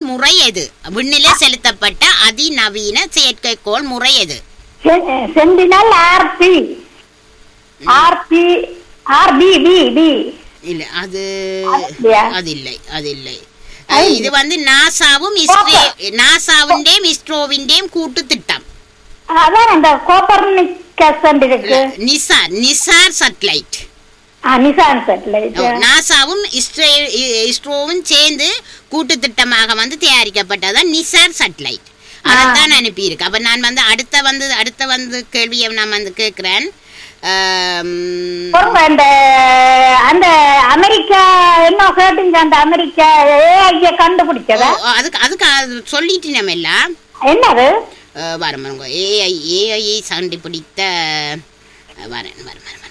முறை எது விண்ணிலே செலுத்தப்பட்ட அதிநவீன செயற்கைக்கோள் முறை எது Sentinel RB RB RB B B இல்ல அது அப்படியா? அது இல்லை அது இல்லை அஹ், இது வந்து நாசாவும் இஸ்ரே நாசாவிന്റെയും இஸ்ரோவிന്റെയും கூட்டு திட்டம் அதான் அந்த கோப்பர்னிக்கஸ் இருக்கு நிசார் நிசார் சட்டலைட் ஆ, நிசான் சேட்டலைட் நாசாவும் இஸ்ரே இ- இஸ்ரோவும் சேர்ந்து கூட்டு திட்டமாக வந்து தயாரிக்கப்பட்டதான் நிசார் சட்டலைட் அதைத்தான் அனுப்பியிருக்கு அப்ப நான் வந்து அடுத்த வந்து அடுத்த வந்து கேள்வியை நான் வந்து கேட்கிறேன் ஆம், பொறுங்க, அந்த அந்த அமெரிக்கா என்ன கேட்டுங்க அந்த அமெரிக்கா ஏஐ கண்டுபிடிச்சதா ஓ, அதுக்கு அதுக்கு அது சொல்லிட்டு நம்ம எல்லாம் என்னது அஹ், வரேன் பாருங்க ஏஐ ஏஐயை கண்டுபிடித்த அஹ், வரேன் வரேன் வரேன் வரேன்.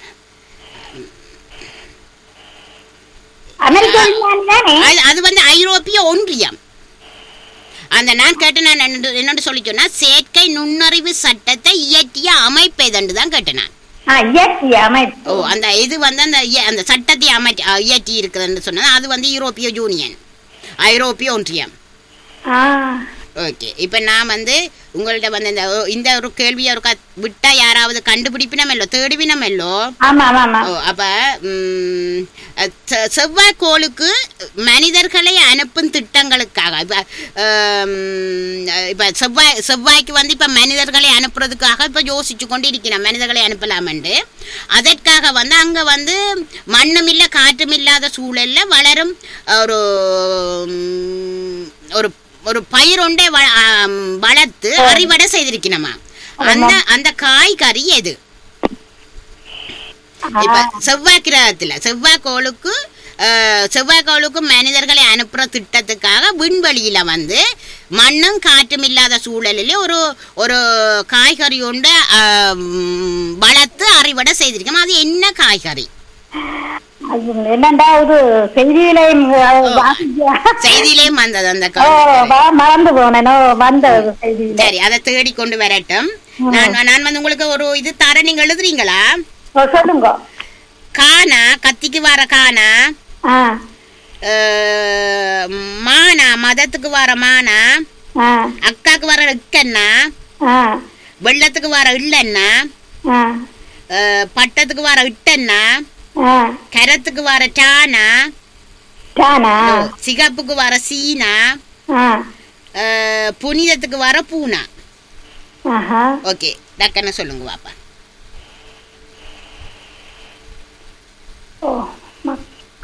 அமெரிக்கா விஞ்ஞானி தானே அது- அது வந்து ஐரோப்பிய ஒன்றியம் அந்த நான் கேட்டு நான் என்ன- என்னோட சொல்லி சொன்னா செயற்கை நுண்ணறிவு சட்டத்தை இயற்றிய அமைப்பு எதன்று தான் கேட்டேன் நான் ஆ, இயற்கை அமைப்பு ஓ அந்த இது வந்து அந்த இய- அந்த சட்டத்தை அமை அஹ், இயற்றி இருக்குதுன்னு சொன்னா அது வந்து யூரோப்பிய யூனியன் ஐரோப்பிய ஒன்றியம் ஆ, ஓகே இப்போ நான் வந்து உங்கள்ட்ட வந்து இந்த இந்த ஒரு கேள்வியை ஒரு விட்டா யாராவது கண்டுபிடிப்பினமெல்லோ தேடிவினமெல்லோ ஆமா ஆமா ஆமா ஓ அப்ப ம், செ- செவ்வாய் கோளுக்கு மனிதர்களை அனுப்பும் திட்டங்களுக்காக இப்ப ஆம், இப்ப செவ்வாய் செவ்வாய்க்கு வந்து இப்ப மனிதர்களை அனுப்புறதுக்காக இப்ப யோசிச்சு கொண்டு இருக்கிறோம் மனிதர்களை அனுப்பலாமென்று அதற்காக வந்து அங்க வந்து மண்ணும் இல்ல காற்றும் இல்லாத சூழல்ல வளரும் ஒரு ம், ஒரு ஒரு பயிர் ஒன்றை வ- ஆம், வளர்த்து அறுவடை செய்திருக்கணுமா அந்த அந்த காய்கறி எது இப்ப செவ்வாய் கிரகத்துல செவ்வாய் கோளுக்கு அஹ், செவ்வாய் கோளுக்கு மனிதர்களை அனுப்புற திட்டத்துக்காக விண்வெளியில வந்து மண்ணும் காற்றும் இல்லாத சூழலில் ஒரு ஒரு காய்கறி ஒன்று அஹ், ம், வளர்த்து அறுவடை செய்திருக்கோம் அது என்ன காய்கறி அது என்னண்டா இது செய்தியிலையும் செய்தியிலேயும் வந்தது அந்த ஓ காய் வ- மறந்து போனேனோ வந்தது செய்தியில சரி அதை தேடி கொண்டு வரட்டும் நான் நான் வந்து உங்களுக்கு ஒரு இது தர நீங்க எழுதுறீங்களா ஓ, சொல்லுங்க கானா கத்திக்கு வர கானா ஆ அஹ், மானா மதத்துக்கு வர மானா ஆ அக்காக்கு வர இக்கண்ணா ஆ வெள்ளத்துக்கு வர இல்லண்ணா ஆ அஹ், பட்டத்துக்கு வர இட்டண்ணா ஆ கரத்துக்கு வர டானா தானா சிகப்புக்கு வர சீனா ஆ அஹ், புனிதத்துக்கு வர பூனா ஆஹா ஓகே டக்குன்னு சொல்லுங்க பாப்பா ஓ ம-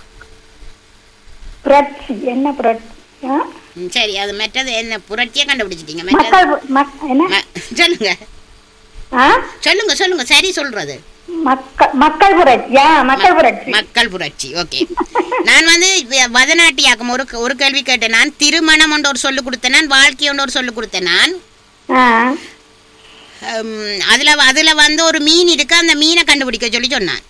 புரட்சி என்ன புரட்சி ஆ? ம், சரி அது மெட்டது என்ன புரட்சியே கண்டுபிடிச்சிட்டீங்க மெட்டது மக்கள் பு- மக்- என்ன ம- சொல்லுங்க ஆ சொல்லுங்க சொல்லுங்க சரி சொல்றது மக்கள் மக்கள் புரட்சியா மக்கள் புரட்சி மக்கள் புரட்சி ஓகே நான் வந்து வ- வதநாட்டியாக்கும் ஒரு ஒரு கேள்வி கேட்டேன் நான் திருமணம் ஒன்று ஒரு சொல்லு கொடுத்தேன் நான் வாழ்க்கை ஒன்று ஒரு சொல்லு கொடுத்தேன் நான் ஆ ஹம், அதுல அதுல வந்து ஒரு மீன் இருக்கு அந்த மீனை கண்டுபிடிக்க சொல்லி சொன்னான்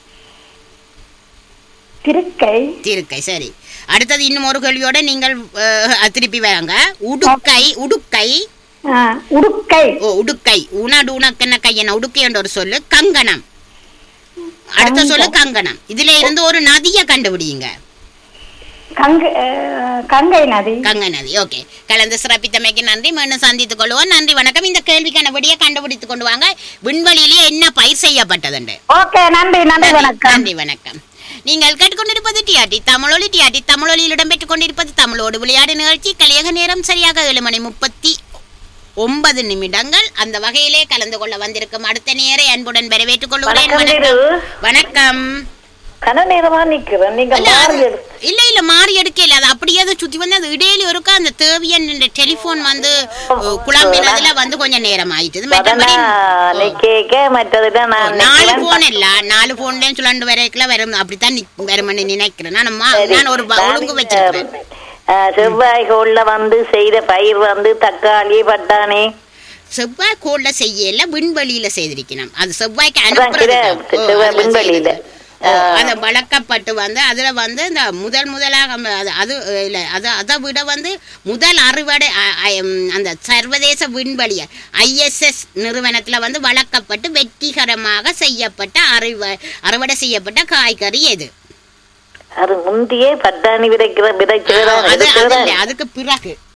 திருக்கை திருக்கை சரி அடுத்தது இன்னும் ஒரு கேள்வியோட நீங்கள் அஹ், திருப்பி வராங்க உடுக்கை உடுக்கை ஆ உடுக்கை ஓ உடுக்கை உனடு உனக்கென்ன கையன உடுக்கை என்ற ஒரு சொல்லு கங்கணம் அடுத்த சொல்லு கங்கணம் இதுல இருந்து ஒரு நதியை கண்டுபிடிங்க கங்கை அஹ், கங்கை நதி கங்கை நதி ஓகே கலந்து சிறப்பித்தமைக்கு நன்றி மீண்டும் சந்தித்துக் கொள்வோம் நன்றி வணக்கம் இந்த கேள்விக்கான விடையை கண்டுபிடித்துக் கொண்டு வாங்க விண்வெளியிலே என்ன பயிர் செய்யப்பட்டதுண்டு ஓகே நன்றி நன்றி வணக்கம் நன்றி வணக்கம் நீங்கள் கேட்டுக்கொண்டிருப்பது டிஆர்டி தமிழொலி டிஆர்டி தமிழொலியில் இடம்பெற்றுக் கொண்டிருப்பது தமிழோடு விளையாடு நிகழ்ச்சி கலியக நேரம் சரியாக ஏழு மணி முப்பத்தி ஒன்பது நிமிடங்கள் அந்த வகையிலே கலந்து கொள்ள வந்திருக்கும் அடுத்த நேரை அன்புடன் வரவேற்றுக் கொள்கிறேன் வணக்கம் வணக்கம் திரு. வணக்கம் கன நேரமா நிக்கிறேன் நீங்க இல்ல, மாறி அது- எடு- இல்ல இல்ல மாறி எடுக்க இல்ல அது அப்படியே அதை சுத்தி வந்து அது இடையில இருக்க அந்த தேவியன் டெலிபோன் வந்து அஹ், குழம்பினதுல வந்து கொஞ்சம் நேரம் ஆயிட்டுது மற்றபடி அதனா நீ கேக்க மற்றதுதான் நான் நாலு நிக்கிறேன். போன் இல்ல நாலு போன்ல சொல்லண்டு வரைக்குள்ள வரும் அப்படித்தான் நிக்- வரும்னு நினைக்கிறேன் நான் மா- சரி. நான் ஒரு ப- ஒழுங்கு நான் வச்சிருக்கிறேன் ஆ, செவ்வாய் கோள்ல வந்து செய்த பயிர் வந்து தக்காளி பட்டாணி செவ்வாய் கோள்ல செய்யல விண்வெளியில செய்திருக்கணும் அது செவ்வாய்க்கு அதான் அனுப்புறது கிர- செவ்வாய் விண்வெளியில. அந்த வளர்க்கப்பட்டு வந்து அதுல வந்து இந்த முதல் முதலாக அந்த- அது அது இல்ல அது அதை விட வந்து முதல் அறுவடை அ- அ- ம், அந்த சர்வதேச விண்வெளிய ஐஎஸ்எஸ் நிறுவனத்துல வந்து வளர்க்கப்பட்டு வெற்றிகரமாக செய்யப்பட்ட அறுவ அறுவடை செய்யப்பட்ட காய்கறி எது அது முந்தியே பட்டாணி விதைக்கிற அது அது விதைக்கிறதா இல்ல அதுக்கு பிறகு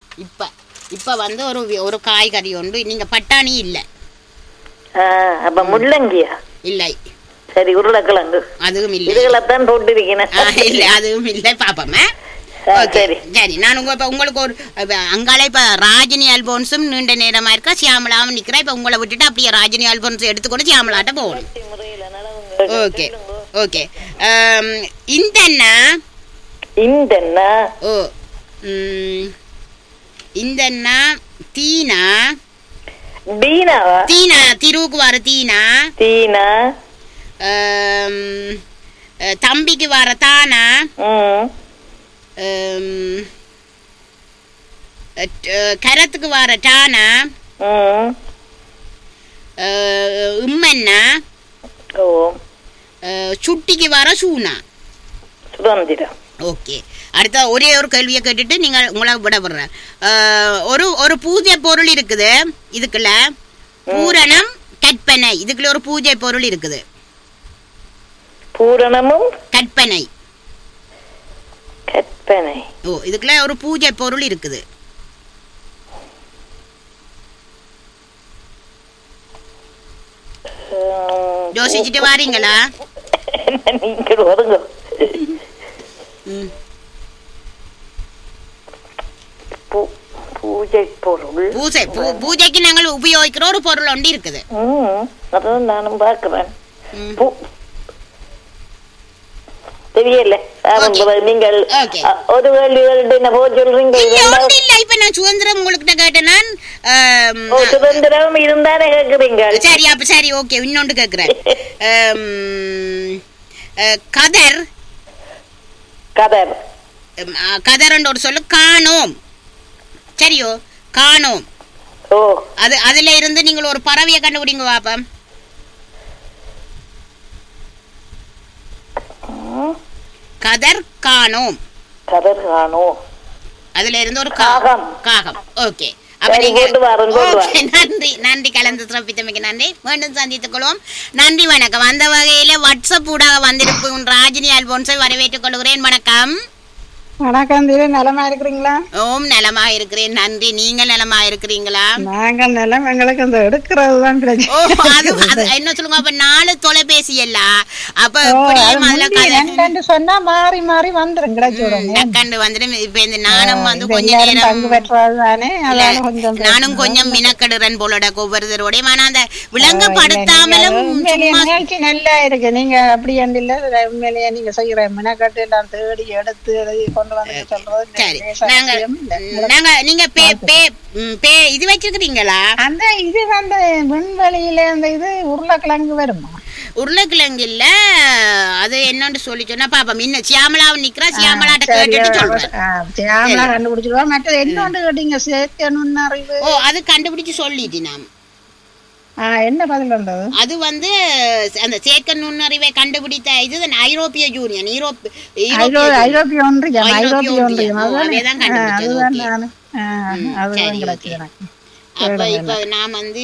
இப்ப இப்ப வந்து ஒரு வி- ஒரு காய்கறி உண்டு நீங்க பட்டாணி இல்ல ஆ, அப்ப முள்ளங்கியா இல்லை சரி உருளைக்கிழங்கு அதுவும் இல்லை இதுகளைத்தான் போட்டிருக்கேன் ஆ, இல்ல அதுவும் இல்லை பாப்போமே ஆ, ஓகே சரி சரி நான் உங்க இப்ப உங்களுக்கு ஒரு இப்ப அங்கால இப்ப ராஜினி அல்போன்ஸும் நீண்ட நேரமா இருக்கா சியாமலாவும் நிக்கிறேன் இப்ப உங்களை விட்டுட்டு அப்படியே ராஜினி அல்போன்ஸ் எடுத்துக்கொண்டு சியாமலாட்ட போகணும் ஓகே ஓகே ஆம், இந்த அண்ணா இந்த என்ன ஓ ம், இந்த அண்ணா தீனா டீனாவா தீனா திருவுக்கு வர தீனா தீனா ஆம், அஹ், தம்பிக்கு வர தானா ம் ஆம், அஹ், ட- கரத்துக்கு வர டானா ம் அஹ், இம்மன்னா ஓ அஹ், சுட்டிக்கு வர சூனா சுதந்திரம் ஓகே அடுத்த ஒரே ஒரு கேள்வியை கேட்டுட்டு நீங்கள் உங்களை விட விடுறேன் அஹ், ஒரு ஒரு பூஜை பொருள் இருக்குது இதுக்குள்ள பூரணம் கற்பனை இதுக்குள்ள ஒரு பூஜை பொருள் இருக்குது பூரணமும் கற்பனை கற்பனை ஓ இதுக்குள்ள ஒரு பூஜை பொருள் இருக்குது ம், யோசிச்சுட்டு வாரீங்களா நீங்கள் ஒதுங்க ம். பூ- பூஜை பொருள் பூஜை பூ- பூஜைக்கு நாங்கள் உபயோகிக்கிற ஒரு பொருள் ஒன்று இருக்குது ம் அதான் நானும் பார்க்கிறேன் ம். பூ தெரியல Okay. ஆரம்ப- நீங்கள் Okay. அ, ஒரு கேள்விகள்ட்ட என்ன போக சொல்றீங்க இல்ல இரண்டாவது- ஒன்றும் இல்ல இப்ப நான் சுதந்திரம் உங்கள்கிட்ட கேட்டேன் நான் ஆம், ஓ, சுதந்திரம் இருந்தானே கேக்குறீங்க சரி அப்ப சரி ஓகே இன்னொன்று கேட்கிறேன் ஆம், அஹ், கதர் கதர் உம், அஹ், கதர்ன்ற ஒரு சொல்லு காணோம் சரியோ காணோம் ஓ அது அதுல இருந்து நீங்கள் ஒரு பறவையை கண்டுபிடிங்க பாப்பம் ம், கதர் காணோம் கதர் காணும் அதுல இருந்து ஒரு கா- காகம். காகம் ஓகே அப்ப சரி, நீங்க கொண்டு வாரேன், கொண்டு ஓகே, நன்றி நன்றி கலந்து சிறப்பித்தமைக்கு நன்றி மீண்டும் சந்தித்துக் கொள்வோம் நன்றி வணக்கம் அந்த வகையில வாட்ஸ்அப் ஊடாக வந்திருக்கும் ராஜினி அல்போன்ஸை வரவேற்றுக் கொள்கிறேன் வணக்கம் வணக்கம் தீரு நலமா இருக்கிறீங்களா ஓம் நலமா இருக்கிறேன் நன்றி நீங்கள் நலமா இருக்கிறீங்களா நாங்கள் நிலம் எங்களுக்கு இந்த எடுக்கிறது தான் ஓ அது அது என்ன சொல்லுங்க அப்ப நாலு தொலைபேசி எல்லாம் அப்ப எப்படியும் அதுல கதை சொன்னா மாறி மாறி வந்துரும் கிடைச்சு டக்கண்டு வந்துட்டு இப்ப இந்த நானும் வந்து இது கொஞ்ச எல்லாரும் நேரம் பங்கு பெற்றது தானே இல்ல, அதால கொஞ்சம் நானும் கொஞ்சம் மினக்கடுறன் போலட ஒவ்வொருத்தரோடையும் ஆனா அந்த விளங்கப்படுத்தாமலும் உண்மையிலேயே சும்மா நிகழ்ச்சி நல்லா இருக்கு நீங்க அப்படி என்று இல்ல உண்மையிலேயே நீங்க செய்யற மினக்கட்டு எல்லாம் தேடி எடுத்து எழுதி கொண்டு வந்து சொல்றது சரி லேசா நாங்க விஷயம் இல்ல. நாங்க நீங்க பே பே ம், பே இது வச்சிருக்கிறீங்களா அந்த இது வந்து விண்வெளியில அந்த இது உருளைக்கிழங்கு வருமா உருளைக்கிழங்கு இல்ல அது என்னன்னு சொல்லி சொன்னா பாப்பா இன்னும் சியாமலாவும் நிக்கிறா சியாமலாட்ட சரி, கேட்டுட்டு சொல்றேன் ஆ, சியாமலா கண்டுபிடிச்சிருவா மற்றது என்னொன்று கேட்டீங்க செயற்கை நுண்ணறிவு ஓ அது கண்டுபிடிச்சு சொல்லிட்டு நாம் ஆ, என்ன பதில் வந்தது அது வந்து அந்த செயற்கை நுண்ணறிவை கண்டுபிடித்த இது ஐரோப்பிய யூனியன் யூரோப் ஐரோ- ஐரோப்பிய ஐரோப்பிய ஒன்றியம் ஐரோப்பிய ஐரோப்பிய ஒன்றியம். ஒன்றியம் ஓ, அதுதானே? அதேதான் ஆ, கண்டுபிடிச்சது, அதுதான் ஓகே. நானு. ஆ, ம், அதுதான் சரி, கிடைச்சது ஓகே. எனக்கு. அப்ப இப்ப நான் வந்து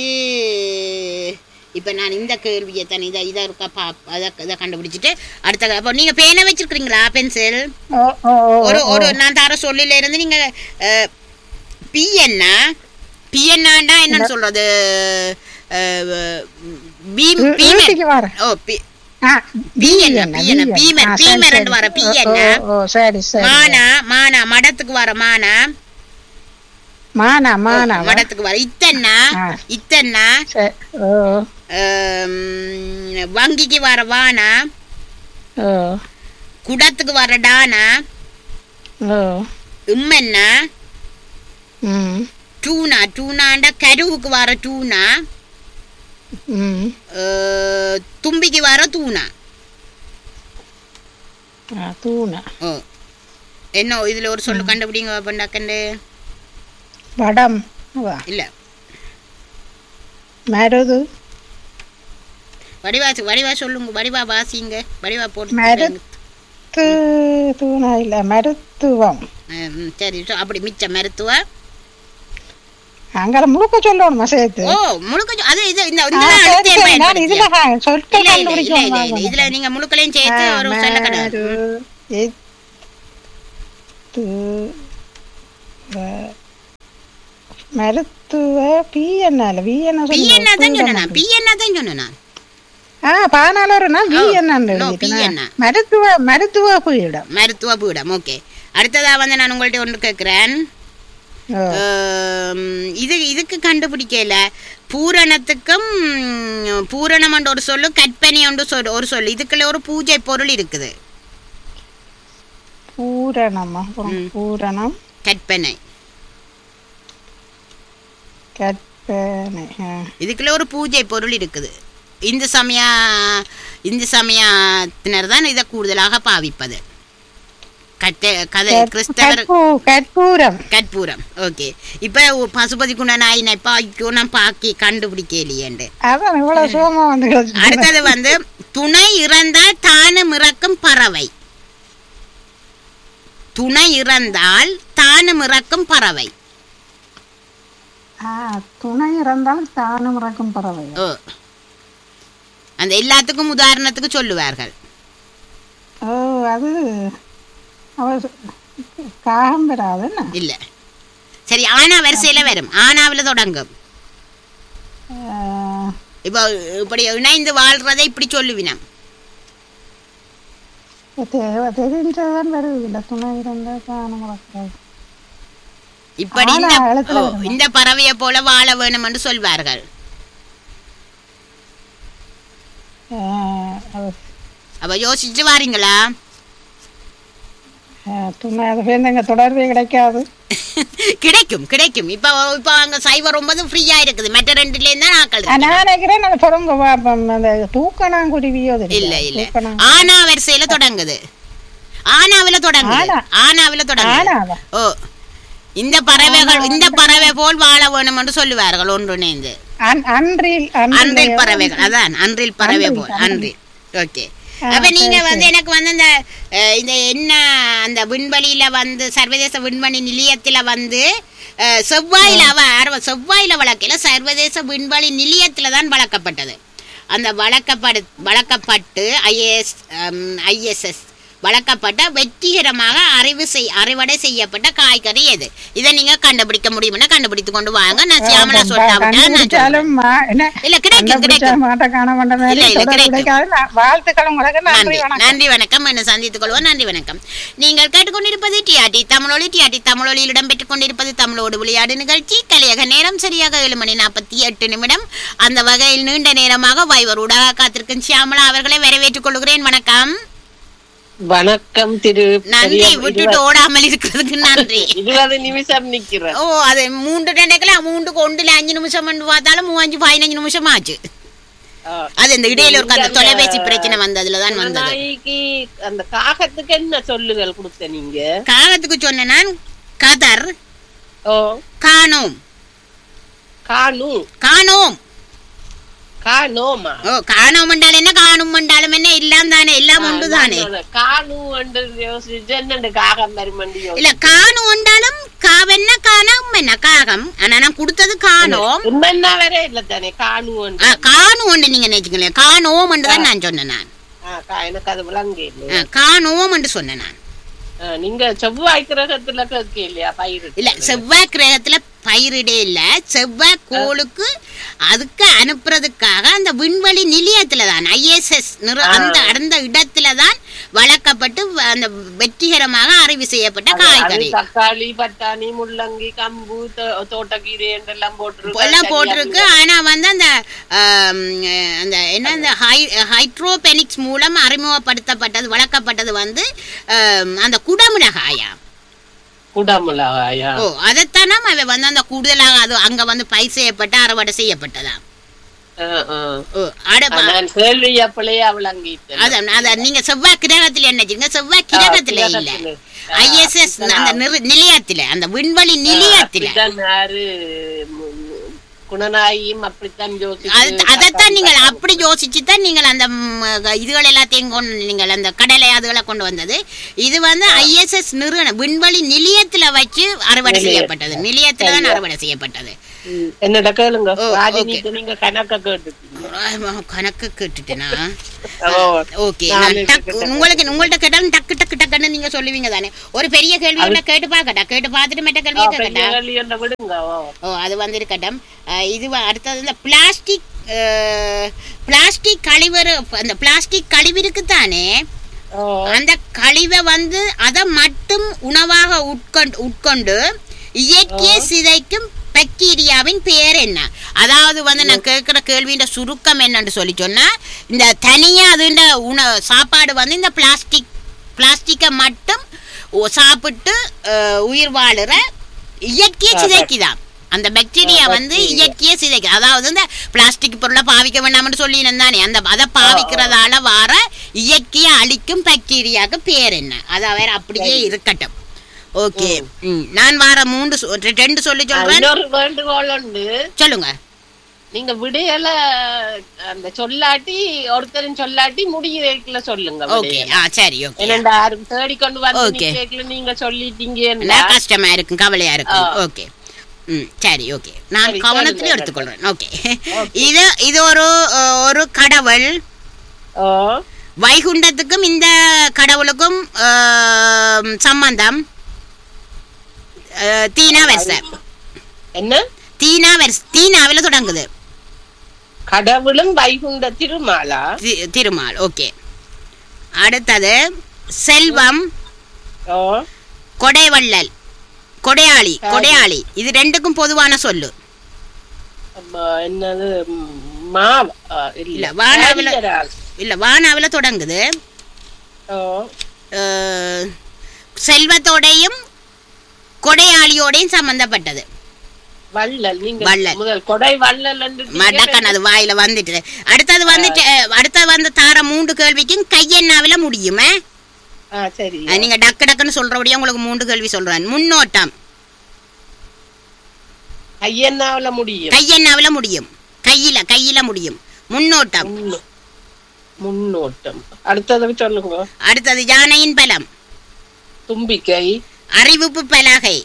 இப்ப நான் இந்த கேள்வியை தான் இதை இதை இருக்கா பா அதை இதை கண்டுபிடிச்சிட்டு அடுத்த அப்போ நீங்க பேனை வச்சிருக்கிறீங்களா பென்சில் ஓ, ஓ, ஓ, ஒரு ஓ. ஒரு நான் தர சொல்லில இருந்து நீங்க பிஎன்னா பிஎன்னாண்டா என்னன்னு சொல்றது அஹ், பீம் வீ- பீமன் வீட்டுக்கு வரேன். ஓ பி ஆ, பீயன்னா, பீயன்னா, பீயன்னா, பீயன். பீமன், ஆ, சரி, பீமன் சரி. ரெண்டு வர, ஓ, பீயன்னா. ஓ, ஓ, சரி சரி மானா மானா மடத்துக்கு வர மானா மானா மானா வா. மடத்துக்கு வர இத்தன்னா ஆ. இத்தன்னா சரி. ஓ ஆம், வங்கிக்கு வர வானா ஓ குடத்துக்கு வர டானா ஓ இம்மன்னா ம் டூனா டூனாண்டா கருவுக்கு வர டூனா ம் அஹ், தும்பிக்கு வர தூணா ஆ, தூணா ஓ என்ன இதுல ஒரு சொல்லு கண்டுபிடிங்க பண்ணாக்கண்டு வடம் வா இல்ல மருது வடிவா வடிவா சொல்லுங்க வடிவா வாசிங்க வடிவா போட்டு மருது தூணா இல்ல மருத்துவம் ம், சரி so அப்படி மிச்ச மருத்துவ அங்கே முழுக்க சொல்லணுமா சேர்த்து ஓ முழுக்க சொ- அது இது இந்த ஆ, இந்த சரி, அடுத்த சரி, நான் பயன்படுத்தியா? இதுல கா- சொற்கள் இல்ல, இல்ல, இல்ல, இல்ல, இல்ல. கண்டுபிடிக்கணும் இதுல நீங்க முழுக்களையும் சேர்த்து ஒரு சொல்ல கிடையாது மரு- இத்து- வ- மருத்துவ பிஎன்ஆல விஎன்ஆ பிஎன்ஆ தான் சொன்னேன் பிஎன்ஆ தான் சொன்னேன் ஆ பதினாலு விஎன்ஆ no, PNA. மருத்துவ மருத்துவ பீடம் மருத்துவ பீடம் ஓகே அடுத்ததா வந்து நான் உங்கள்ட்ட ஒன்று கேட்குறேன் ஓ, இது இதுக்கு கண்டுபிடிக்கல பூரணத்துக்கும் ம், பூரணம் என்ற ஒரு சொல்லு கற்பனை என்று சொல் ஒரு சொல்லு இதுக்குள்ள ஒரு பூஜை பொருள் இருக்குது பூரணமா அப்புறம் பூரணம் கற்பனை கற்பனை ஆ. இதுக்குள்ள ஒரு பூஜை பொருள் இருக்குது இந்து சமய இந்து சமயத்தினர் தான் இதை கூடுதலாக பாவிப்பது கட்ட கதை கிறிஸ்தவர் கற்பூ கற்பூரம் கற்பூரம் ஓகே இப்போ பசுபதி குணநாய் பாய்க்கோ நான் பாக்கி கண்டுபிடிக்கலையேண்டு அதான் இவ்வளவு சுகமா வந்து கிடைச்சிச்சு. அடுத்தது வந்து துணை இறந்தால் தானும் இறக்கும் பறவை துணை இறந்தால் தானும் இறக்கும் பறவை ஆ, துணை இருந்தாலும் தானும் இறக்கும் பறவை ஓ அந்த எல்லாத்துக்கும் உதாரணத்துக்கு சொல்லுவார்கள் ஓ அது அவ காகம் பெறாது என்ன இல்ல சரி ஆனா வரிசையில வரும் ஆனாவில தொடங்கும் ஆ, இப்போ இப்படி இணைந்து வாழ்றதை இப்படி சொல்லுவினம் தெ- தெரிஞ்சதான் வருது இல்ல துணை இருந்தால் தானும் இறக்கிறது இப்படி ஆனா இந்த எழுத்துல ஓ, இந்த பறவையை போல வாழ வேணும் என்று சொல்வார்கள் ஆ, அது, அப்ப யோசிச்சு வாரீங்களா ஆ, துணை அது பேருந்து எங்க தொடர்பே கிடைக்காது கிடைக்கும் கிடைக்கும் இப்போ இப்போ அங்க சைவர் ஒன்பது ஃப்ரீயா இருக்குது மற்ற ரெண்டுல இருந்தா ஆக்கள் ஆ, நான் நினைக்கிறேன் அது தொடங்க பார்ப்போம் அந்த தூக்கணாங்குருவியோ இல்ல தெரியும் இல்ல தூக்கணா ஆனா வரிசையில தொடங்குது ஆனாவில தொடங்குது ஆனா. ஆனாவில தொடங்குது ஆனாவா? ஓ இந்த பறவைகள் இந்த பறவை போல் வாழ வேணும் என்று சொல்லுவார்கள் ஒன்றிணைந்து அன்- அன்றில் அன்றில் பறவைகள் அதான் அன்றில் பறவை போல் அன்றில் ஓகே அப்ப நீங்க வந்து எனக்கு வந்து இந்த அஹ், இந்த என்ன அந்த விண்வெளியில வந்து சர்வதேச விண்வெளி நிலையத்துல வந்து அஹ், செவ்வாயில அவ அரவ- செவ்வாயில வளர்க்கல சர்வதேச விண்வெளி நிலையத்துல தான் வளர்க்கப்பட்டது அந்த வளர்க்கப்படு வளர்க்கப்பட்டு ஐஏஎஸ் ஐஎஸ்எஸ் வளர்க்கப்பட்ட வெற்றிகரமாக அறிவு செய் அறுவடை செய்யப்பட்ட காய்கறி எது இதை நீங்க கண்டுபிடிக்க முடியும்னா கண்டுபிடித்து கொண்டு வாங்க நான் சியாமலா சொல்லிட்டா நான் சொல்றேன். கண்டுபிடிச்சாலும் மா- என்ன இல்ல கிடைக்கும் கண்டுபிடிச்சா கிடைக்கும் மாட்ட காண மாட்ட மாதிரி இல்ல, இல்ல, தொடர்பு கிடைக்கும். கிடைக்காது. நான் வாழ்த்துக்கள் உங்களுக்கு நன்றி நன்றி வணக்கம் நன்றி வணக்கம் என்ன சந்தித்துக் கொள்வோம் நன்றி வணக்கம் நீங்கள் கேட்டுக்கொண்டிருப்பது டிஆர்டி தமிழொலி டிஆர்டி தமிழொலியில் இடம்பெற்றுக் கொண்டிருப்பது தமிழோடு விளையாடு நிகழ்ச்சி கலியக நேரம் சரியாக ஏழு மணி நாற்பத்தி எட்டு நிமிடம் அந்த வகையில் நீண்ட நேரமாக வைவர் ஊடாக காத்திருக்கும் சியாமலா அவர்களை வரவேற்றுக் கொள்கிறேன் வணக்கம் வணக்கம் திரு நன்றி பெரிய- விட்டுட்டு ஓடாமல் இருக்கிறதுக்கு நன்றி இருபது நிமிஷம் நிக்கிறேன் ஓ அது மூன்று ரெண்டுக்கெல்லாம் மூன்று கொண்டுல அஞ்சு நிமிஷம் பார்த்தாலும் மூவஞ்சு பதினஞ்சு நிமிஷம் ஆச்சு ஆ. அது இந்த இடையில ஒரு அந்த தொலைபேசி பிரச்சனை வந்ததுல தான் வந்தது நாய்க்கு அந்த காகத்துக்கு என்ன சொல்லுகள் கொடுத்த நீங்க காகத்துக்கு சொன்ன நான் கதர் ஓ காணோம் காணு காணோம் காணோமா ஓ காணோம் என்றால் என்ன காணும் என்றாலும் என்ன எல்லாம் தானே எல்லாம் ஒன்று தானே காணு என்று யோசிச்சு என்னண்டு காகம் மருமண்டி இல்ல காணும் என்றாலும் காவென்ன காணோம் என்ன காகம் ஆனா நான் கொடுத்தது காணோம் உண்மைன்னா வேற இல்ல தானே காணு ஆ, காணும் என்று நீங்க நினைச்சுங்களேன் காணோம் என்று தான் நான் சொன்னேன் நான் எனக்கு அது விளங்க இல்லை ஆ, காணோம் என்று சொன்னேன் நான் ஆ, நீங்க செவ்வாய் கிரகத்துல கேட்க இல்லையா பயிர் இல்ல செவ்வாய் கிரகத்துல பயிரிடே இல்ல செவ்வாய் கோளுக்கு அதுக்கு அனுப்புறதுக்காக அந்த விண்வெளி நிலையத்துல தான் ஐஎஸ்எஸ் அந்த அந்த இடத்துல தான் வளர்க்கப்பட்டு வ- அந்த வெற்றிகரமாக அறிவு செய்யப்பட்ட அது காய்கறி தக்காளி பட்டாணி முள்ளங்கி கம்பு தோ- தோட்டக்கீரை என்றெல்லாம் போட்டிருக்கு எல்லாம் போட்டிருக்கு ஆனா வந்து அந்த ஆம், அந்த என்ன அந்த ஹை ஹைட்ரோபெனிக்ஸ் மூலம் அறிமுகப்படுத்தப்பட்டது வளர்க்கப்பட்டது வந்து ஆம், அந்த குடமிளகாயா குடமிளகாயா ஓ அதைத்தான் அவ வந்து அந்த கூடுதலாக அது அங்க வந்து பயிர் செய்யப்பட்ட அறுவடை செய்யப்பட்டதா ஆ, ஆ. ஓ அட நான் கேள்வி அப்படியே விளங்கிட்டேன் அதான் அத நீங்க செவ்வாய் கிரகத்துல என்ன செய்யுங்க செவ்வாய் கிரகத்துல இல்ல கிரகத்துல. ஐஎஸ்எஸ் அந்த நிறு- நிலையத்துல அந்த விண்வெளி நிலையத்துல அப்படித்தான் யாரு ம், குணநாயும் அப்படித்தான் அது யோசிச்சு அதைத்தான் நீங்கள் அப்படி யோசிச்சு தான் நீங்கள் அந்த ம், இதுகள் எல்லாத்தையும் கொண்டு நீங்கள் அந்த கடலை அதுகளை கொண்டு வந்தது இது வந்து ஐஎஸ்எஸ் நிறுவனம் விண்வெளி நிலையத்துல வச்சு அறுவடை நிலையம். செய்யப்பட்டது நிலையத்துல தான் அறுவடை செய்யப்பட்டது ம், என்னடா கேளுங்க ஓ, ராஜினிக்கு நீங்க கணக்க கேட்டுட்டீங்க ஆமா, கணக்கு கேட்டுட்டேனா ஓ, ஓகே நானே நான் டக்கு கேட்டேன். உங்களுக்கு உங்கள்ட்ட கேட்டாலும் டக்கு டக்கு டக்குன்னு நீங்க சொல்லுவீங்க தானே ஒரு பெரிய கேள்வி ஒண்ணு கேட்டு பார்க்கட்டா கேட்டு பார்த்துட்டு மெட்ட கேள்வியை பெரிய கேட்கட்டா கேள்வி என்ன விடுங்க ஓ. ஓ அது வந்து இருக்கட்டும் அஹ் இது வ- அடுத்தது இந்த பிளாஸ்டிக் பிளாஸ்டிக் கழிவு அந்த பிளாஸ்டிக் கழிவு இருக்குதானே ஓ, அந்த கழிவை வந்து அதை மட்டும் உணவாக உட்கொண்டு உட்கொண்டு இயற்கையை சிதைக்கும் பாக்டீரியாவின் பெயர் என்ன அதாவது வந்து நான் கேட்குற கேள்வியின் சுருக்கம் என்னன்னு சொல்லி சொன்னா இந்த தனியா அதுண்ட உண சாப்பாடு வந்து இந்த பிளாஸ்டிக் பிளாஸ்டிக்கை மட்டும் ஒ- சாப்பிட்டு அஹ், உயிர் வாழுற இயற்கையை சிதைக்குதாம் அந்த பாக்டீரியா வந்து இயற்கையை சிதைக்கு அதாவது இந்த பிளாஸ்டிக் பொருளை பாவிக்க வேண்டாம்னு சொல்லி தானே அந்த அதை பாவிக்கிறதால வர இயற்கையை அழிக்கும் பாக்டீரியாவுக்கு பேர் என்ன அத வேற அப்படியே இருக்கட்டும் ஓகே நான் வார மூன்று சொ- ரெ- ரெண்டு சொல்லி சொல்றேன் இன்னொரு வேண்டுகோள் உண்டு சொல்லுங்க நீங்க விடையல அந்த சொல்லாட்டி ஒருத்தரும் சொல்லாட்டி முடியல சொல்லுங்க ஓகே விடையல. ஆ சரி ஓகே ஏன்னா யாரும் தேடிக்கொண்டு வந்து Okay. நிக்கல நீங்க சொல்லிட்டீங்கன்னா நான் கஷ்டமா இருக்கும் கவலையா இருக்கும் ஆ. ஓகே ம் சரி ஓகே நான் சரி, கவனத்துல சொல்லுங்க. எடுத்துக்கொள்றேன் ஓகே இது இது ஒரு அஹ், ஒரு கடவுள் ஓ வைகுண்டத்துக்கும் இந்த கடவுளுக்கும் ஆம், சம்பந்தம் அஹ், தீனா வெர்ச என்ன தீனா வெர்ஸ் தீனாவில் தொடங்குது கடவுளும் வைகுண்ட திருமாலா தி- திருமால் ஓகே அடுத்தது செல்வம் ஓ கொடைவள்ளல் கொடையாளி கொடையாளி இது ரெண்டுக்கும் பொதுவான சொல்லு அப்ப என்னது ம், மா ஆ, இல்ல, இல்ல வானாவில- வானாவில இல்ல வானாவில் தொடங்குது ஓ அஹ், செல்வத்தோடையும் கொடையாளியோடையும் சம்பந்தப்பட்டது வள்ளல் நீங்க வள்ளல். முதல் கொடை வள்ளல் என்று மடக்கன் அது வாயில வந்துட்டு அடுத்தது வந்துட்டு அஹ், அடுத்தது வந்து தார மூன்று கேள்விக்கும் கையெண்ணாவில முடியுமே ஆ சரி அஹ், நீங்க டக்கு டக்குன்னு சொல்றபடியே உங்களுக்கு மூன்று கேள்வி சொல்றேன் முன்னோட்டம் ஐயன்னாவில முடியும் கையெண்ணாவில முடியும் கையில கையில முடியும் முன்னோட்டம் முன்னோ- முன்னோட்டம் அடுத்தது சொல்லுங்க அடுத்தது யானையின் பலம் தும்பிக்கை அறிவிப்பு பலகை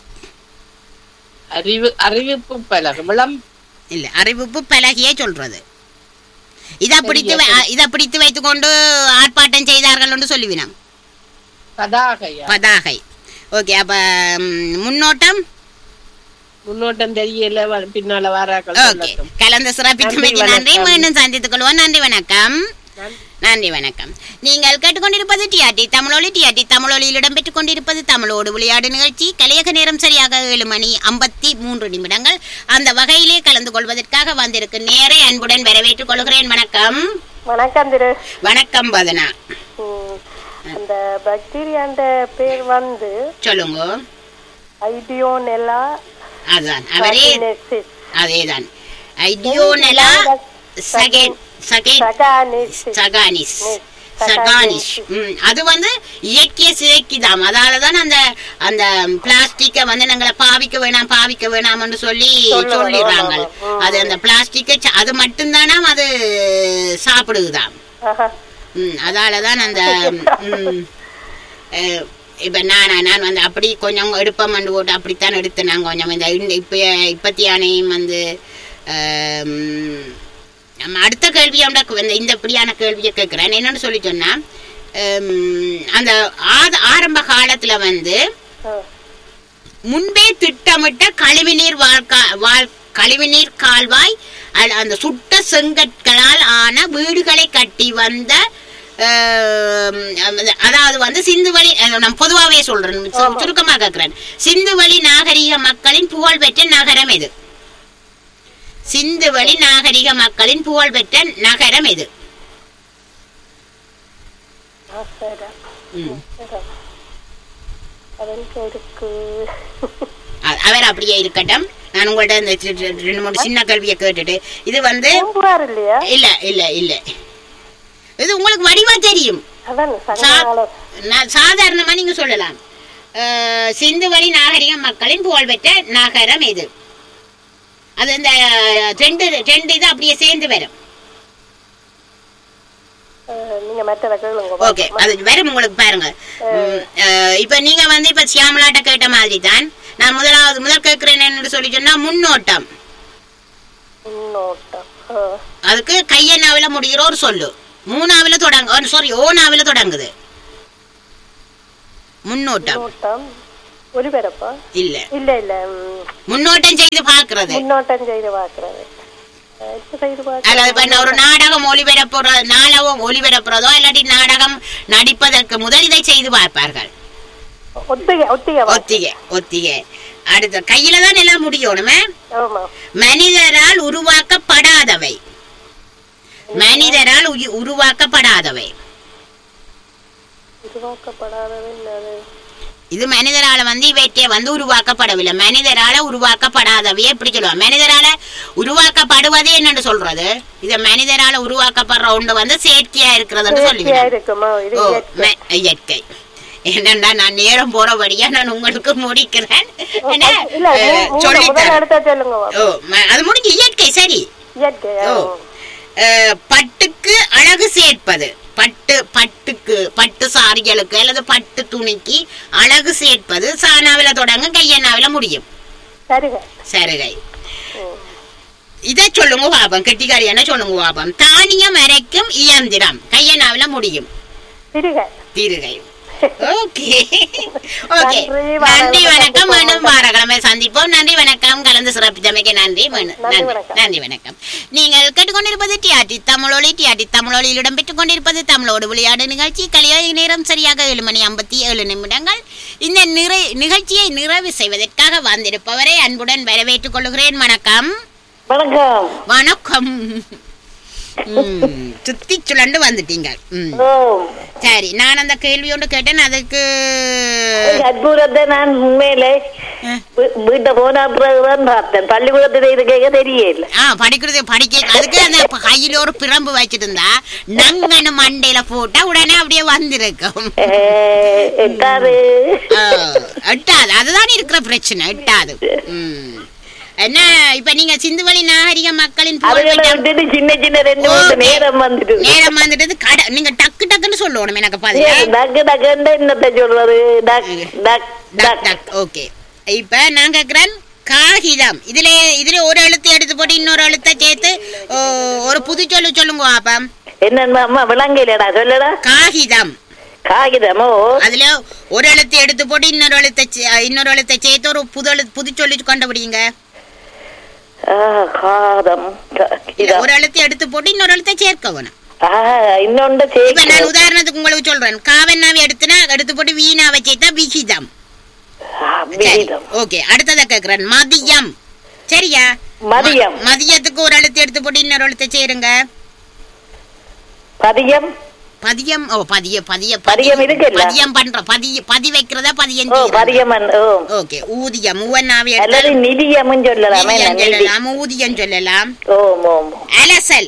அறிவு அறிவிப்பு பலகை விளம் இல்ல அறிவிப்பு பலகையே சொல்றது இதை பிடித்து வை- இதை பிடித்து வைத்துக்கொண்டு ஆர்ப்பாட்டம் செய்தார்கள் என்று சொல்லுவினம் பதாகையா பதாகை ஓகே அப்ப ம், முன்னோட்டம் முன்னோட்டம் தெரியல வ- பின்னால வாராக்கள் ஓகே சொல்லட்டும் கலந்த சிறப்பித்தமைக்கு நன்றி, நன்றி வணக்கம். மீண்டும் சந்தித்துக் கொள்வோம் நன்றி வணக்கம் நன்றி. நன்றி வணக்கம் நீங்கள் கேட்டுக்கொண்டிருப்பது டிஆர்டி தமிழொலி டிஆர்டி தமிழொலியில் இடம்பெற்றுக் கொண்டிருப்பது தமிழோடு விளையாடு நிகழ்ச்சி கலையக நேரம் சரியாக ஏழு மணி ஐம்பத்தி மூன்று நிமிடங்கள் அந்த வகையிலே கலந்து கொள்வதற்காக வந்திருக்கு நேரே அன்புடன் வரவேற்றுக் கொள்கிறேன் வணக்கம் வணக்கம் திரு வணக்கம் வதனா ம், அந்த பாக்டீரியாண்ட பேர் வந்து சொல்லுங்க ஐடியோனெல்லா அதான் அவரே சகானிசிஸ். அதேதான் ஐடியோனெலா சகே- சகே- சகானிசிஸ். சகானிஸ் ம், சகானிஸ் ம், அது வந்து இயற்கைய சிதைக்குதாம் அதால தான் அந்த அந்த பிளாஸ்டிக்கை வந்து நாங்களை பாவிக்க வேணாம் பாவிக்க வேணாம்னு சொல்லி சொல்லுவாங்க, சொல்லிடுறாங்க ஆமா, ஆமா. அது அந்த பிளாஸ்டிக்கை ச- அது மட்டும்தானாம் அது சாப்பிடுதுதாம் ஆஹா. ம், அதால தான் அந்த ம், அஹ், இப்ப நான் நான் வந்து அப்படி கொஞ்சம் எடுப்பம் வந்து போட்டு அப்படித்தான் எடுத்தேன் நான் கொஞ்சம் இந்த இந்த இப்ப இப்பத்தியானையும் வந்து ஆம், நம்ம அடுத்த கேள்வி இந்த இந்த இப்படியான கேள்வியை கேட்கிறேன் என்னன்னு சொல்லி சொன்னா ஆம், அந்த ஆத- ஆரம்ப காலத்துல வந்து ஆ. முன்பே திட்டமிட்ட கழிவுநீர் வாழ்க்கா வாழ் கழிவுநீர் கால்வாய் அல்ல அந்த சுட்ட செங்கற்களால் ஆன வீடுகளை கட்டி வந்த ஆம், அதாவது வந்து சிந்துவெளி அஹ் நான் பொதுவாகவே சொல்றேன் சு- சுருக்கமா கேட்கிறேன் சிந்துவெளி நாகரிக மக்களின் புகழ்பெற்ற நகரம் எது சிந்துவெளி நாகரிக மக்களின் புகழ்பெற்ற நகரம் எது ஆ, சரி. ம். சரி. அதுக்கு இருக்கு அ- அவர் அப்படியே இருக்கட்டும் நான் உங்கள்ட்ட இந்த சி- சி- ரெண்டு மூணு சின்ன கேள்வியை கேட்டுட்டு இது வந்து பூம்புகார் இல்லையா இல்ல இல்ல இல்ல இது உங்களுக்கு வடிவா தெரியும் அதான் சா- சங்ககாலம் நான் சாதாரணமா நீங்க சொல்லலாம் அஹ், சிந்துவெளி நாகரிக மக்களின் புகழ்பெற்ற நகரம் இது அது இந்த ரெண்டு ரெண்டு இது அப்படியே சேர்ந்து வரும் அஹ், நீங்க மற்றத கேளுங்க ஓகே அது வரும் உங்களுக்கு பாருங்க ம், அஹ், இப்ப நீங்க வந்து இப்ப சியாமலாட்ட கேட்ட மாதிரி தான் நான் முதலாவது முதல் கேட்கிறேன் என்னன்னு சொல்லி சொன்னா முன்னோட்டம் முன்னோட்டம் ஆ. அதுக்கு கையனாவில முடிகிற ஒரு சொல்லு மூணாவில தொடங்க சாரி ஓனாவில தொடங்குது முன்னோட்டம் முன்னோட்டம் ஒலிபரப்பா இல்ல இல்ல இல்ல ம், முன்னோட்டம் செய்து பார்க்கிறது முன்னோட்டம் செய்து பார்க்கறது அஹ், இப்ப செய்து அல்லது இப்ப பார்க்கறது ஒரு நாடகம் ஒளிபரப்புற நாடகம் ஒளிபரப்புறதோ இல்லாட்டி நாடகம் நடிப்பதற்கு முதல் இதை செய்து பார்ப்பார்கள் ஒத்திகை ஒத்திகை வா- ஒத்திகை ஒத்திகை அடுத்த கையில தான் எல்லாம் முடியணுமே ஆமா மனிதரால் உருவாக்கப்படாதவை மனிதரால் உயி- உருவாக்கப்படாதவை உருவாக்கப்படாதது என்னது இது மனிதரால வந்து இவற்றை வந்து உருவாக்கப்படவில்லை மனிதரால உருவாக்கப்படாதவை எப்படி சொல்லுவாங்க மனிதரால உருவாக்கப்படுவதே என்னன்னு சொல்றது இத மனிதரால உருவாக்கப்படுற ஒன்று வந்து செயற்கையா இருக்கிறதுன்னு இயற்கையா சொல்லுவேன் இருக்குமா இது ஓ இயற்கை ம- இயற்கை என்னண்டா நான் நேரம் போறபடியா நான் உங்களுக்கு முடிக்கிறேன் என்ன, இல்ல அஹ், மூ- மூணு- முதல்ல சொல்லித்தரேன் எடுத்தா சொல்லுங்க வா. ஓ ம- அது முடிஞ்சு இயற்கை சரி இயற்கையா ஓ அஹ், பட்டுக்கு அழகு சேர்ப்பது பட்டு பட்டுக்கு பட்டு சாரிகளுக்கு அல்லது பட்டு துணிக்கு அழகு சேர்ப்பது சானாவில தொடங்க கையண்ணாவில முடியும் சரிங்க சருகை ம். இதை சொல்லுங்க பாபம் கெட்டிக்காரியான சொல்லுங்க பாபம் தானியம் அரைக்கும் இயந்திரம் கையண்ணாவில முடியும் சிறுகை தீருகை ஓகே ஓகே நன்றி, நன்றி வார- வணக்கம் சந்திப்போம். மீண்டும் வாரக்கிழமை சந்திப்போம் நன்றி வணக்கம் கலந்து சிறப்பித்தமைக்கு நன்றி மீண்டும் நன்றி, நன்றி வணக்கம். நன்றி வணக்கம் நீங்கள் கேட்டுக்கொண்டிருப்பது டிஆர்டி தமிழொலி டிஆர்டி தமிழொலியில் இடம்பெற்றுக் கொண்டிருப்பது தமிழோடு விளையாடு நிகழ்ச்சி கலியாய நேரம் சரியாக ஏழு மணி ஐம்பத்தி ஏழு நிமிடங்கள் இந்த நிறை நிகழ்ச்சியை நிறைவு செய்வதற்காக வந்திருப்பவரை அன்புடன் வரவேற்றுக் கொள்கிறேன் வணக்கம் வணக்கம் வணக்கம் ம், சுத்தி சுழண்டு வந்துட்டீங்க ம் ஓ சரி நான் அந்த கேள்வி ஒன்று கேட்டேன் அதுக்கு அற்புதத்தை நான் உண்மையிலே வீ- வீட்டை போன பிறகுதான் பார்த்தேன் பள்ளிக்கூடத்துல இருக்க தெரியல ஆ படிக்கிறது படிக்க அதுக்கு அந்த ப- கையில ஒரு பிரம்பு வச்சிட்டு இருந்தா நங்கன்னு மண்டையில போட்டா உடனே அப்படியே வந்திருக்கும் எட்டாது ஆ, எட்டாது அதுதான் இருக்கிற பிரச்சனை எட்டாது ம். என்ன இப்ப நீங்க சிந்துவெளி நாகரிக மக்களின் அதுகளை புகழ்பெற்ற விட்டுட்டு சின்ன சின்ன ரெண்டு மூணு ஓகே. நேரம் வந்துட்டு நேரம் வந்துட்டது கடை நீங்க டக்கு டக்குன்னு சொல்லணும் எனக்கு பதிலா டக்கு டக்குன்னு என்னத்த சொல்றது டக் டக் டக் டக் டக் ஓகே இப்ப நான் கேக்குறேன் காகிதம் இதுல இதுல ஒரு எழுத்து எடுத்து போட்டு இன்னொரு எழுத்தை சேர்த்து ஓ, ஒரு புது சொல்லு சொல்லுங்க அப்ப என்னன்னு அம்மா விளங்கலடா சொல்லடா காகிதம் காகிதமோ அதுல ஒரு எழுத்து எடுத்து போட்டு இன்னொரு எழுத்தை சே- இன்னொரு எழுத்தை சேர்த்து ஒரு புது எழுத்து புது சொல்லி கண்டுபிடிங்க ஆ, காதம் இல்ல, காகிதம் ஒரு எழுத்து எடுத்து போட்டு இன்னொரு எழுத்தை சேர்க்க வேணும் ஆ, இன்னொன்று இப்ப நான் சேர்க்க உதாரணத்துக்கு உங்களுக்கு சொல்றேன் காவன்னாவை எடுத்துனா எடுத்து போட்டு வீணாவை சேர்த்தா விகிதம் விகிதம் ஓகே அடுத்ததை கேக்குறேன் மதியம் சரியா மதியம் ம- மதியத்துக்கு ஒரு எழுத்து எடுத்து போட்டு இன்னொரு எழுத்தை சேருங்க பதியம் பதியம் ஓ பதிய பதிய பதியம் இருக்குல்ல? பதியம் பண்ற பதிய பதி வைக்கிறதா பதியம் ஓ செய்யறதா? பதியமன் ஓ ஓகே ஊதியம் மூவன்னாவை அல்லது எடுத்து நிதியமும் சொல்லலாமே ஊதியம் நிதி சொல்லலாம் ஊதியம் சொல்லலாம் ஓம் ஓம் அலசல்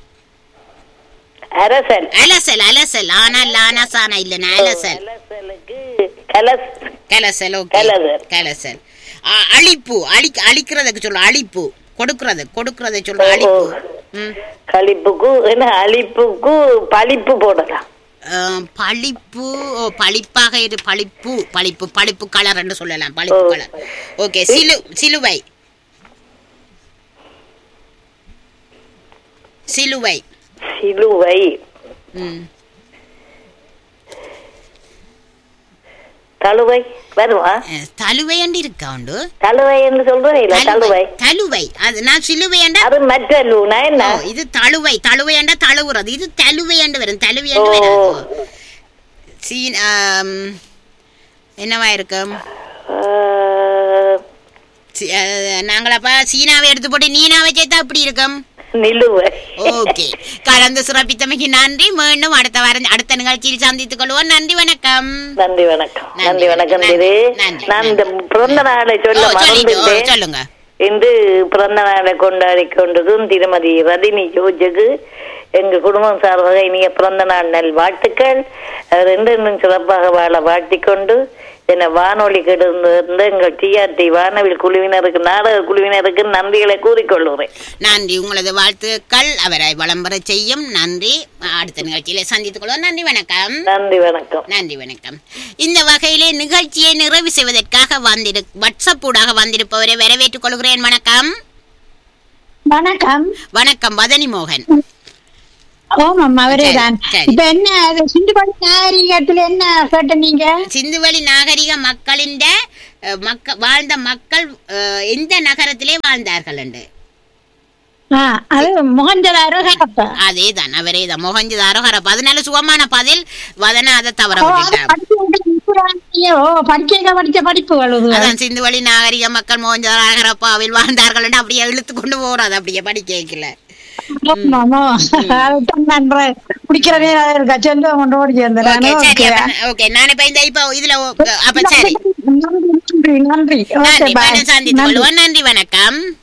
அரசல் அலசல் அலசல் ஆனா லானா சானா இல்லைன்னா அலசல் அரசலுக்கு கலஸ் கலசல் ஓகே கலசல். கலசல் ஆ, அழிப்பு அழிக்க அழிக்கிறதுக்கு சொல்ல அழிப்பு கொடுக்கறது கொடுக்கறதை சொல்ற அழிப்பு ம் களிப்புக்கு என்ன அழிப்புக்கு பழிப்பு போடலாம் ஆ, பளிப்பு ஓ பளிப்பாக இரு பளிப்பு பளிப்பு பளிப்பு கலர் என்று சொல்லலாம் பளிப்பு ஓ. கலர் ஓகே சிலு சிலுவை சிலுவை சிலுவை ம் தழுவை வருமா அஹ், தலுவை என்று இருக்கா உண்டு தழுவை என்று சொல்றேன் இல்ல தழுவை தலுவை அது நான் சிலுவை என்றா அது மற்ற லூனா என்ன ஓ, இது தழுவை தழுவை என்றா தழுவுறது இது தலுவை என்று வரும் தழுவை ஓ என்று வராது சீன் ஆம், என்னவா இருக்கும் ஆஹ், சி- அஹ், நாங்களப்ப சீனாவை எடுத்து போட்டு நீனாவை சேர்த்தா அப்படி இருக்கும் நிலுவை ஓகே கலந்து சிறப்பித்தமைக்கு நன்றி மீண்டும் அடுத்த வாரம் அடுத்த நிகழ்ச்சியில் சந்தித்துக் கொள்வோம் நன்றி வணக்கம் நன்றி வணக்கம் நன்றி, நன்றி வணக்கம் நன்றி, திரு நன்றி, நான் நன்றி. இந்த பிறந்த நாளை சொல்ல ஓ, சொல்லிட்டு, ஓ, மறந்துட்டேன் சொல்லுங்க இன்று பிறந்த நாளை கொண்டாடி கொண்டதும் திருமதி ரதினி ஜோஜுக்கு எங்க குடும்பம் சார்பாக இனிய பிறந்த நாள் நல் வாழ்த்துக்கள் அவர் என்றென்றும் சிறப்பாக வாழ வாழ்த்திக்கொண்டு என வானொலி கெடுந்திருந்த எங்கள் டிஆர்டி வானவில் குழுவினருக்கு நாடக குழுவினருக்கு நன்றிகளை கூறிக்கொள்கிறேன் நன்றி உங்களது வாழ்த்துக்கள் அவரை வளம்பர செய்யும் நன்றி அடுத்த நிகழ்ச்சியில சந்தித்துக் கொள்வோம் நன்றி வணக்கம் நன்றி வணக்கம் நன்றி வணக்கம் இந்த வகையிலே நிகழ்ச்சியை நிறைவு செய்வதற்காக வந்திரு வாட்ஸ்அப் ஊடாக வந்திருப்பவரை வரவேற்றுக் கொள்கிறேன் வணக்கம் வணக்கம் வணக்கம் வதனி மோகன் ஓமாம் அவரே தான் சரி. இப்ப என்ன அது சிந்துபாடி நாகரிகத்துல என்ன கேட்ட நீங்க சிந்துவெளி நாகரிக மக்களின் மக்க வாழ்ந்த மக்கள் அஹ், எந்த நகரத்திலே வாழ்ந்தார்கள் என்று ஆ, அது முகஞ்சதாரோ ஹரப்பா அதே தான் அவரே தான் மொகஞ்சதாரோ ஹரப்பா அதனால சுகமான பதில் வதனா அதை தவற ஓ, அது விட்டுட்டான் படிச்சவங்க ஓ படிக்க படிச்ச படிப்புகள் இது. அதான் சிந்துவெளி நாகரிக மக்கள் மோகஞ்சதாரோ ஹரப்பாவில் வாழ்ந்தார்கள் என்று அப்படியே இழுத்து கொண்டு போறாது அப்படியே படி கேட்கல ஆமா, ஆமா. அதுதான் நான் ப- குடிக்கிற நேரம் இருக்கா செல்ல கொண்டு ஓடி சேர்ந்தேன் ஓகே நானு. சரி ஓகே. அப்ப ஓகே நான் இப்ப இந்த இப்ப இதுல ஓ- அப்ப சரி நன்றி நன்றி நன்றி ஓகே பாய் பணம் சந்தித்துக் கொள்வோம் நன்றி வணக்கம்